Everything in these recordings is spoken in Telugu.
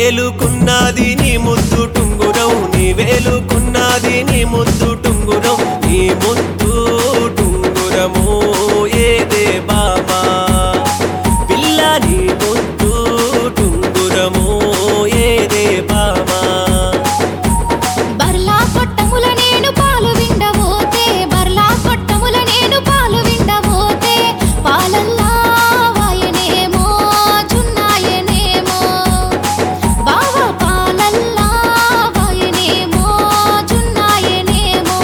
వేలుకున్నది నీ ముద్దు టుంగురం నీ వేలుకున్నది నీ ముద్దు టుంగురం నీ ముద్దు టుంగురము ఏదే బామా పిల్ల నీ ముద్దు టుంగురము ఏదే బామా బర్లా కొట్టముల నేను పాలు విండబోతే బర్లా కొట్టముల నేను పాలు విండబోతే పాలల్లా వాయనేమో చున్నాయనేమో బావ పాలల్లా వాయనేమో చున్నాయనేమో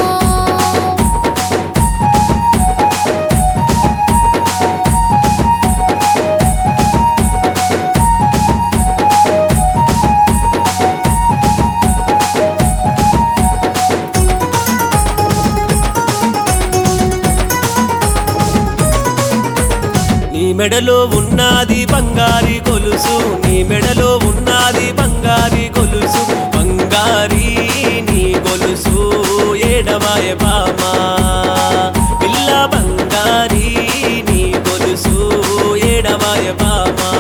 నీ మెడలో ఉన్నది బంగారి గొలుసు నీ మెడలో ఉన్నది బంగారి గొలుసు బంగారి నీ గొలుసు ఏడవాయ బామా పిల్ల బంగారి నీ గొలుసు ఏడవాయ బామా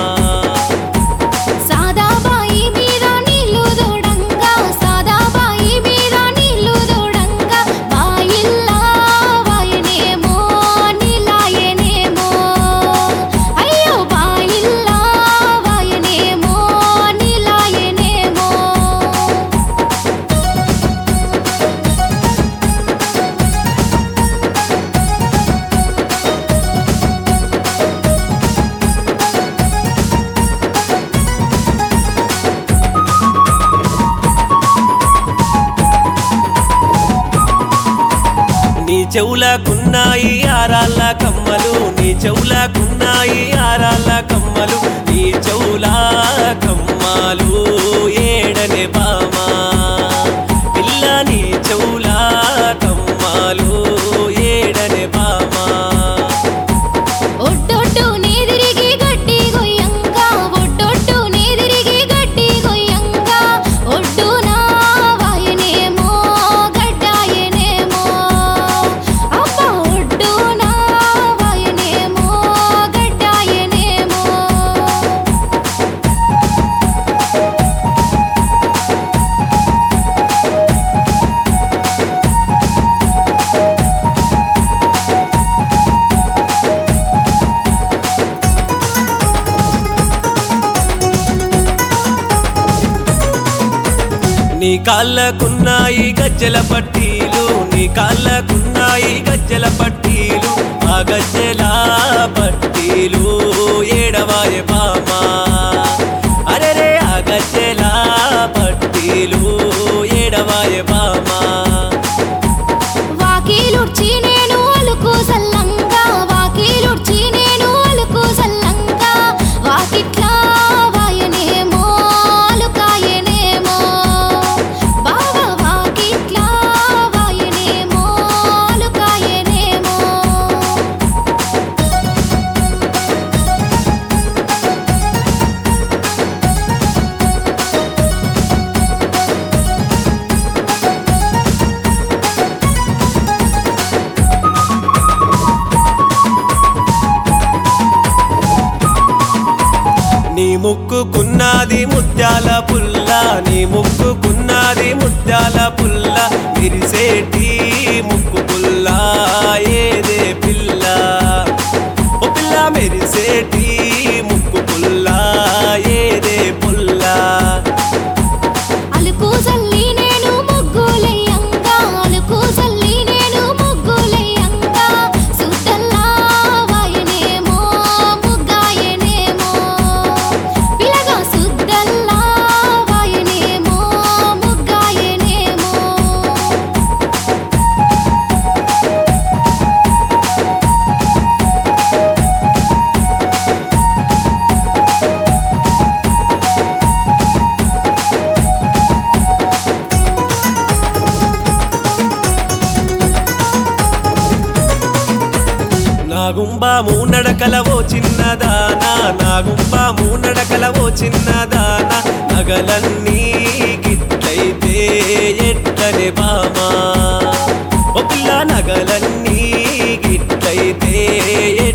సాదాబాయి మీద నీళ్లు దూడంగా సాదాబాయి మీద నీళ్లు దూడంగా బాయిల్లా వాయనేమో నీలాయనేమో అయ్యో బాయిల్లా వాయనేమో నీలాయనేమో నీ చెవులకున్నాయి ఆరాళ్ళ కమ్మలు నీ చెవులకున్నాయి ఆరాళ్ళ కమ్మలు నీ చెవుల కమ్మలు ఏడనే బామా పిల్ల నీ చెవుల కమ్మలు ఏడనే బామా ఒడ్డొడ్డు నీదిరిగి గడ్డి గొయ్యంగా ఒడ్డొడ్డు నీదిరిగి గడ్డి గొయ్యంగా ఒడ్డున వాయనేమో గడ్డాయనేమో అబ్బా ఒడ్డున వాయనేమో గడ్డాయనేమో నీ కాళ్ళకున్నాయి గజ్జల పట్టీలు నీ కాళ్ళకున్నాయి గజ్జల పట్టీలు ఆ గజ్జల పట్టీలు ఏడవాయ బామా అరెరే ఆ గజ్జల పట్టీలు ఏడవాయ బామా వాకిలుడ్చి నేను అలుకు సల్లంగా వాకిలుడ్చి నేను అలుకు సల్లంగా వాకిట్లా వాయనేమో అలుకాయనేమో బావ వాకిట్లా వాయనేమో అలుకాయనేమో నీ ముక్కుకున్నది ముత్యాల పుల్ల నీ ముక్కుకున్నది ముత్యాల పుల్ల విరిసేటి ముక్కు పుల్ల ఏదే పిల్ల ఓ పిల్ల మెరిసేటి ముక్కు పుల్ల ఏదే పుల్ల అలుకు సల్లి నేను ముగ్గులయ్యంగా అలుకు సల్లి నేను ముగ్గులయ్యంగా సుద్దల్లా వాయనేమో ముగ్గాయనేమో పిలగా సుద్దల్లా వాయనేమో ముగ్గాయనేమో నా గుంబా మూనడకల ఓ చిన్నదానా నా గుంబా మూనడకల ఓ చిన్నదానా నగలన్నీ గిట్లయితే ఎట్లనే బామా ఓ పిల్ల నగలన్నీ గిట్లయితే